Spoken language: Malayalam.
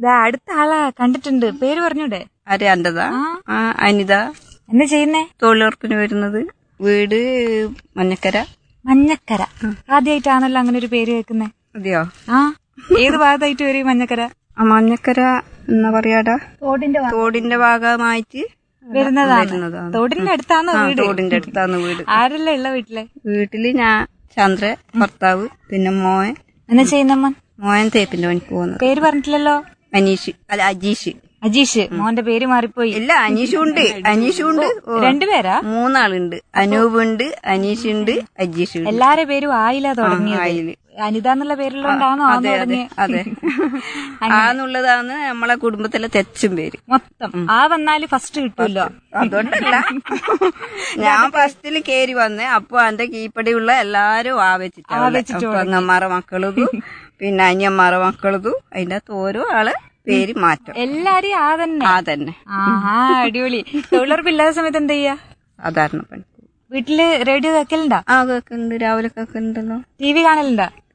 ദാ അടുത്ത ആളാ കണ്ടിട്ടുണ്ട് പേര് പറഞ്ഞൂടെ ആരെ എന്റെതാ ആ. ആ അനിത എന്നാ ചെയ്യുന്നേ തൊഴിലുറപ്പിന് വരുന്നത് വീട് മഞ്ഞക്കര മഞ്ഞക്കര ആദ്യമായിട്ടാണല്ലോ അങ്ങനെ ഒരു പേര് കേൾക്കുന്നേ അതെയോ ആ ഏത് ഭാഗത്തായിട്ട് വരും ഈ മഞ്ഞക്കര ആ മഞ്ഞക്കര എന്നാ പറയാടാ തോടിന്റെ തോടിന്റെ ഭാഗമായിട്ട് വരുന്നതാണ് വരുന്നതാണ്. തോടിന്റെ അടുത്താണോ ആ, വീട് തോടിന്റെ അടുത്താണ് വീട് ആരല്ലേ ഉള്ള വീട്ടിലെ വീട്ടില് ഞാൻ ചന്ദ്ര ഭർത്താവ് പിന്നെ മോൻ എന്നാ ചെയ്യുന്നമ്മ മോൻ തേപ്പിന്റെ പണിക്ക് പോകുന്നത് പേര് പറഞ്ഞിട്ടില്ലല്ലോ അനീഷ് അല്ല അജീഷ് അജീഷ് മോന്റെ പേര് മാറിപ്പോയി ഇല്ല അനീഷും ഉണ്ട് അനീഷും ഉണ്ട് ഓ, രണ്ടുപേരാ മൂന്നാളുണ്ട് അനൂപ് ഉണ്ട് അനീഷ് ഉണ്ട് അജീഷ് ഉണ്ട് എല്ലാരെ പേരും ആയില്ല തുടങ്ങിയത് ആയില്. അനിത എന്നുള്ള പേരുള്ളതുകൊണ്ടാണോ ആന്ന് അതെ അതെ തുടങ്ങിയത് അതെ ആന്നുള്ളതാണ് നമ്മളെ കുടുംബത്തിലെ തെച്ചും പേര് മൊത്തം ആ വന്നാല് ഫസ്റ്റ് കിട്ടുമല്ലോ അതുകൊണ്ടല്ല ഞാൻ ഫസ്റ്റില് കേറി വന്നേ അപ്പൊ എന്റെ കീപ്പടിയുള്ള എല്ലാരും ആ വെച്ചിട്ടാ പെങ്ങന്മാരെ മക്കളതും പിന്നെ അനിയന്മാരെ മക്കളതും അതിന്റെ അകത്ത് ഓരോ ആളെ പേര് മാറ്റം എല്ലാരും ആ തന്നെ ആ തന്നെ ആ അടിപൊളി തൊഴിലുറപ്പില്ലാത്ത സമയത്ത് എന്താ ചെയ്യാ സാധാരണ പണി വീട്ടില് റേഡിയോ കേൾക്കലുണ്ടാ ആ കേക്കുന്നുണ്ട് രാവിലെ കേക്കുന്നുണ്ടല്ലോ ടി വി കാണലുണ്ടാ